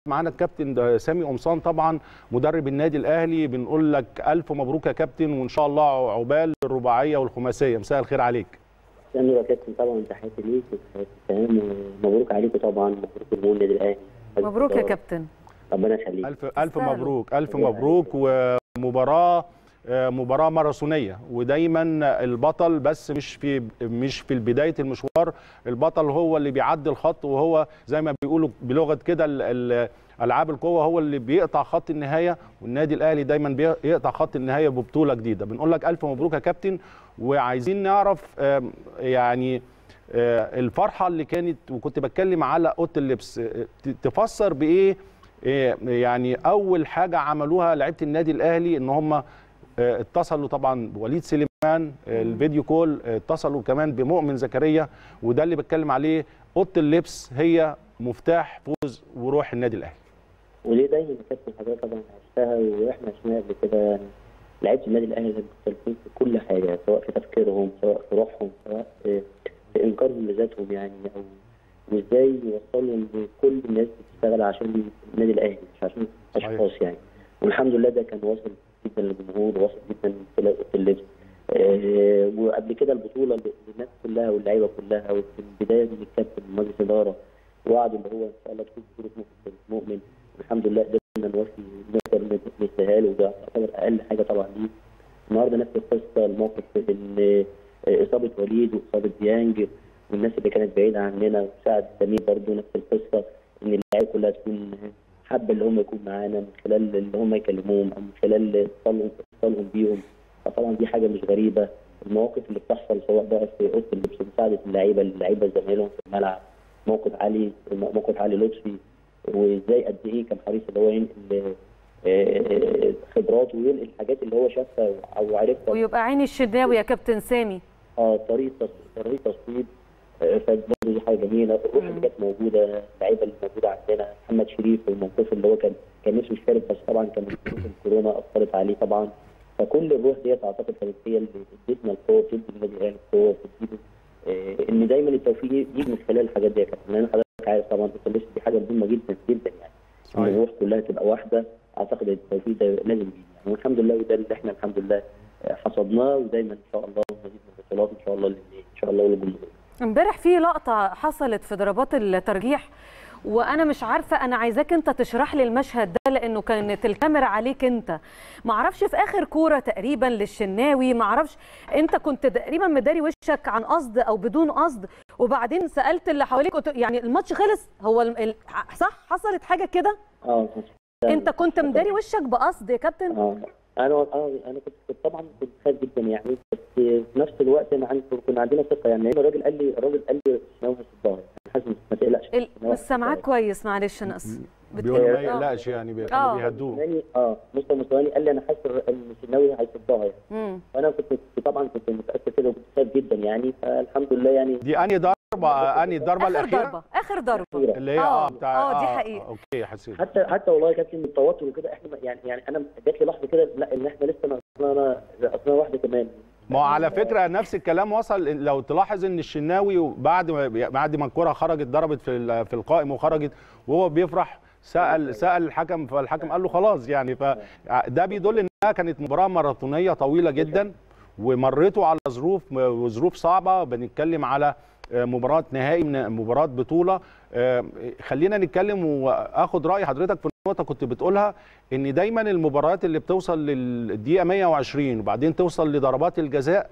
معانا الكابتن سامي قمصان طبعا مدرب النادي الاهلي بنقول لك الف مبروك يا كابتن وان شاء الله عقبال الرباعيه والخماسيه مساء الخير عليك يا نور يا كابتن طبعا تحياتي ليك وتحياتي لسام ومبروك عليكم طبعا مبروك الجمهور النادي الاهلي مبروك يا كابتن ربنا يخليك الف الف تستاهلوا. مبروك الف مبروك ومباراه آه، مباراه ماراثونيه ودايما البطل بس مش في مش في بدايه المشوار البطل هو اللي بيعدي الخط وهو زي ما بيقولوا بلغه كده ال- ال- العاب القوه هو اللي بيقطع خط النهايه والنادي الاهلي دايما بيقطع خط النهايه ببطوله جديده بنقول لك الف مبروك يا كابتن وعايزين نعرف آم، يعني آه، الفرحه اللي كانت وكنت بتكلم على اوضه اللبس آه، ت- تفسر بايه آه، يعني اول حاجه عملوها لعيبه النادي الاهلي ان هم آه، اتصلوا طبعا بوليد سليمان آه، الفيديو كول آه، اتصلوا كمان بمؤمن زكريا وده اللي بتكلم عليه اوضه اللبس هي مفتاح فوز وروح النادي الاهلي وليه دايما يا كابتن حضرتك طبعا عشتها واحنا عشناها قبل كده يعني لعيبه النادي الاهلي مختلفين في كل حاجه سواء في تفكيرهم سواء في روحهم سواء في في انكارهم لذاتهم يعني او وازاي يوصلوا ان كل الناس بتشتغل عشان النادي الاهلي مش عشان اشخاص يعني والحمد لله ده كان واصل جدا للجمهور واصل جدا في اوضه اللبس آه، وقبل كده البطوله للناس كلها واللعيبه كلها وفي البدايه من الكابتن ومجلس اداره وعد ان هو ان شاء الله تكون بطوله مؤمن مؤمن الحمد لله قدرنا نوفي نقدر نستاهل وده يعتبر اقل حاجه طبعا ليه النهارده نفس القصه الموقف ان اصابه وليد واصابه ديانج والناس اللي كانت بعيده عننا وسعد سمير برضه نفس القصه ان اللعيبه كلها تكون حابه اللي هم يكونوا معانا من خلال اللي هم يكلموهم او من خلال اتصالهم اتصالهم بيهم فطبعا دي حاجه مش غريبه المواقف اللي بتحصل سواء بقى في اوضه اللبس مساعده اللعيبه اللعيبه زمايلهم في الملعب موقف علي موقف علي لطفي وازاي قد ايه كان حريص اللي هو ينقل آه، خبراته وينقل الحاجات اللي هو شافها او عرفها ويبقى عيني الشناوي يا كابتن سامي اه طريقه تص- طريقه تصويب آه، فبرضه دي حاجه جميله الروح اللي كانت موجوده اللعيبه اللي موجوده عندنا محمد شريف الموقف اللي هو كان كان نفسه يشارك بس طبعا كان ظروف الكورونا اثرت عليه طبعا فكل الروح ديت اعتقد كانت هي اللي ادتنا القوه بتدي النادي الاهلي القوه بتدي آه، ان دايما التوفيق يجي من خلال الحاجات دي يا كابتن لان حضرتك عارف طبعا التلبس دي حاجه مهمه جدا جدا يعني ان صحيح. الروح كلها تبقى واحده اعتقد التوفيق ده لازم يجي يعني والحمد لله وده اللي احنا الحمد لله آه، حصدناه ودايما ان شاء الله مزيد من البطولات ان شاء الله للنادي ان شاء الله وللجمهور امبارح في لقطه حصلت في ضربات الترجيح وانا مش عارفه انا عايزاك انت تشرح لي المشهد ده لانه كانت الكاميرا عليك انت ما اعرفش في اخر كوره تقريبا للشناوي ما اعرفش انت كنت تقريبا مداري وشك عن قصد او بدون قصد وبعدين سالت اللي حواليك قلت يعني الماتش خلص هو ال- ال- صح حصلت حاجه كده اه انت كنت مداري وشك بقصد يا كابتن اه انا اه انا كنت كنت طبعا كنت خايف جدا يعني بس في نفس الوقت انا عندي كنا عندنا ثقه يعني لان الراجل قال لي الراجل قال لي شنو في الظهر انا حاسس ما تقلقش ال- مش سامعاك كويس معلش انا اسف بيقولوا ما آه. يقلقش يعني بي- آه. كانوا بيهدوه مستواني اه مستر مستواني قال لي انا حاسس ان الشناوي هيصدها يعني مم. وانا كنت كنت طبعا كنت متاكد كده وكنت خايف جدا يعني فالحمد لله يعني دي انهي ضربه انهي الضربه اخر الاخيره ضربه اخر ضربه اللي هي آه. اه بتاع آه، دي حقيقة. اوكي حسيت حتى حتى والله يا كابتن من التوتر وكده احنا يعني يعني انا جات لي لحظه كده لا ان احنا لسه ناقصنا ناقصنا واحده كمان ما هو على فكره نفس الكلام وصل لو تلاحظ ان الشناوي بعد ما بعد ما الكره خرجت ضربت في ال- في القائم وخرجت وهو بيفرح سال سال الحكم فالحكم قال له خلاص يعني فده بيدل انها كانت مباراه ماراثونيه طويله جدا ومريتوا على ظروف وظروف صعبه بنتكلم على مباراه نهائي من مباراه بطوله آه، خلينا نتكلم واخد راي حضرتك في نقطه كنت بتقولها ان دايما المباريات اللي بتوصل للدقيقه 120 وبعدين توصل لضربات الجزاء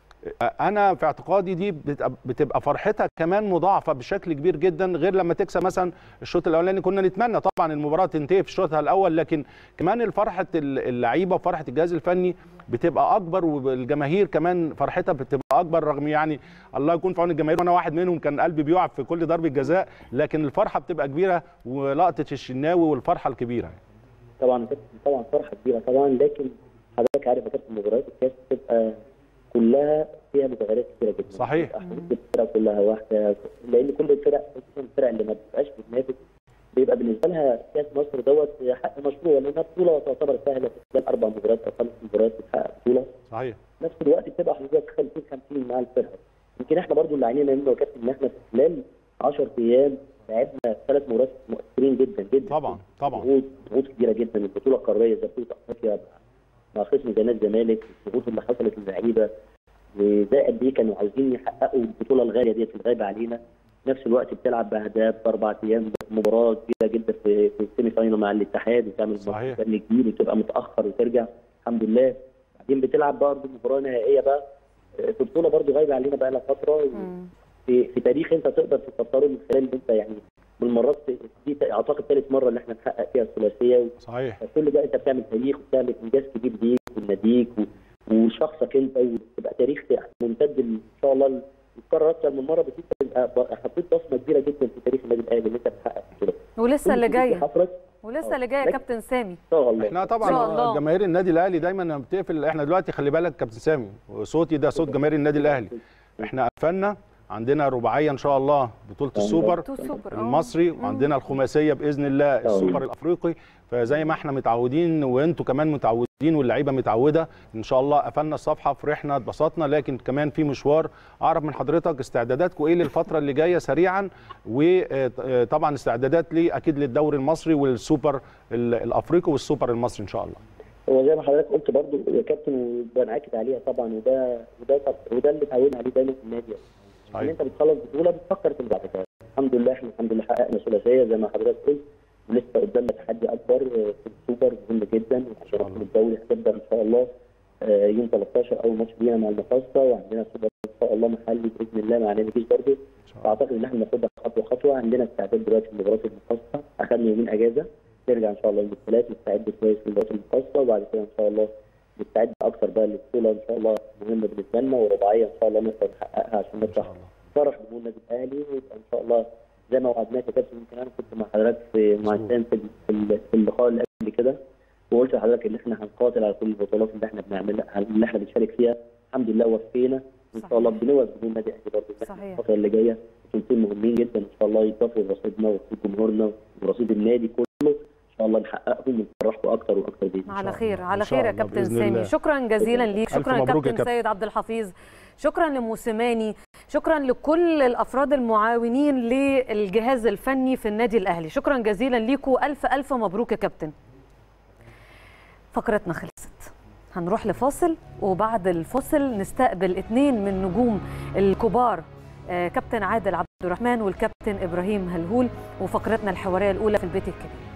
انا في اعتقادي دي بتبقى- بتبقى فرحتها كمان مضاعفه بشكل كبير جدا غير لما تكسب مثلا الشوط الاولاني كنا نتمنى طبعا المباراه تنتهي في الشوط الاول لكن كمان الفرحه اللعيبه وفرحه الجهاز الفني بتبقى اكبر والجماهير كمان فرحتها بتبقى اكبر رغم يعني الله يكون في عون الجماهير وانا واحد منهم كان قلبي بيقع في كل ضربه جزاء لكن الفرحه بتبقى كبيره ولقطه الشناوي والفرحه الكبيره طبعا كابتن طبعا فرحه كبيره طبعا لكن حضرتك عارف يا كابتن مباريات الكاس بتبقى كلها فيها متغيرات كتيره جدا صحيح. احداث الفرق كلها واحده لان كل الفرق خصوصا الفرق اللي ما بتبقاش بتنافس بيبقى بالنسبه لها كاس مصر دوت حق مشروع لانها بطوله تعتبر سهله في خلال اربع مباريات او خمس مباريات بتحقق بطوله صحيح في نفس الوقت بتبقى حضرتك 50 50 مع الفرقه يمكن احنا برضو اللي عانينا منه يا كابتن ان احنا في خلال 10 ايام لعبنا ثلاث مباريات مؤثرين جدا جدا طبعا طبعا ضغوط ضغوط كبيره جدا البطوله القاريه زي بطوله افريقيا مع خصم زي نادي الزمالك الضغوط اللي حصلت للعيبه وده قد ايه كانوا عاوزين يحققوا البطوله الغاليه ديت الغايبه علينا في نفس الوقت بتلعب باهداف باربع ايام مباراه كبيره جدا في في السيمي فاينال مع الاتحاد وتعمل صحيح. فني كبير وتبقى متاخر وترجع الحمد لله بعدين بتلعب برضه مباراه نهائيه بقى آه، في بطوله برضه غايبه علينا بقى لها فتره مم. في في تاريخ انت تقدر تسطره من خلال ان انت يعني بالمرات دي اعتقد ثالث مره اللي احنا نحقق فيها الثلاثيه صحيح فكل ده انت بتعمل تاريخ وبتعمل انجاز كبير ليك ولناديك و- وشخصك انت وتبقى تاريخ ممتد ان شاء الله يتكرر اكتر من مره بس انت تبقى ب- حطيت بصمه كبيره جدا في تاريخ النادي الاهلي ان انت بتحقق كده ولسه اللي جايه حصلت ولسه اللي جايه يا كابتن سامي ان شاء الله احنا إن شاء طبعا الله. جماهير النادي الاهلي دايما لما بتقفل احنا دلوقتي خلي بالك كابتن سامي صوتي ده صوت جماهير النادي الاهلي احنا قفلنا عندنا رباعيه ان شاء الله بطوله السوبر تو سوبر آه. المصري وعندنا الخماسيه باذن الله السوبر الافريقي فزي ما احنا متعودين وانتوا كمان متعودين واللعيبه متعوده ان شاء الله قفلنا الصفحه فرحنا اتبسطنا لكن كمان في مشوار اعرف من حضرتك استعداداتكم ايه للفتره اللي جايه سريعا وطبعا استعدادات ليه اكيد للدوري المصري والسوبر ال- الافريقي والسوبر المصري ان شاء الله هو زي ما حضرتك قلت برضو يا كابتن وبنعكد عليها طبعا وده وده وده اللي اتعودنا عليه دايما في النادي ان صحيح انت بتخلص بطوله بتفكر في اللي بعد كده الحمد لله احنا الحمد لله حققنا ثلاثيه زي ما حضرتك قلت ولسه قدامنا تحدي اكبر آه، في السوبر مهم جدا عشان الله. الدوري هتبدا ان شاء الله آه، يوم 13 اول ماتش لينا مع المقاصه وعندنا سوبر ان شاء الله محلي باذن الله مع نادي الجيش برضه فاعتقد ان احنا ناخدها خطوه خطوه عندنا استعداد دلوقتي لمباراه المقاصه اخذنا يومين اجازه نرجع ان شاء الله يوم الثلاث نستعد كويس لمباراه المقاصه وبعد كده ان شاء الله نستعد اكثر بقى للبطوله ان شاء الله مهمه بالنسبه لنا ورباعيه ان شاء الله نقدر نحققها عشان ان نفرح شاء الله فرح جمهور النادي الاهلي ويبقى ان شاء الله زي ما وعدناك يا كابتن يمكن انا كنت مع حضرتك في مع مظبوط. السام في في ال- في اللقاء اللي قبل كده وقلت لحضرتك ان احنا هنقاتل على كل البطولات اللي احنا بنعملها اللي احنا بنشارك فيها الحمد لله وفينا وان شاء الله صحيح. بنوعد جمهور النادي الاهلي برضه إن إحنا صحيح. الفتره اللي جايه بطولتين مهمين جدا ان شاء الله يضافوا لرصيدنا ورصيد جمهورنا ورصيد النادي كله ان شاء الله نحققهم ونفرحكم اكتر واكتر باذن الله على الله. خير إن على شاء خير يا الله كابتن بإذن سامي الله. شكرا جزيلا ليك ألف شكرا مبروك يا كابتن كابتن. سيد عبد الحفيظ شكرا لموسيماني شكرا لكل الافراد المعاونين للجهاز الفني في النادي الاهلي شكرا جزيلا ليكم الف الف مبروك يا كابتن فقرتنا خلصت هنروح لفاصل وبعد الفاصل نستقبل اثنين من نجوم الكبار آه، كابتن عادل عبد الرحمن والكابتن ابراهيم هلهول وفقرتنا الحواريه الاولى في البيت الكبير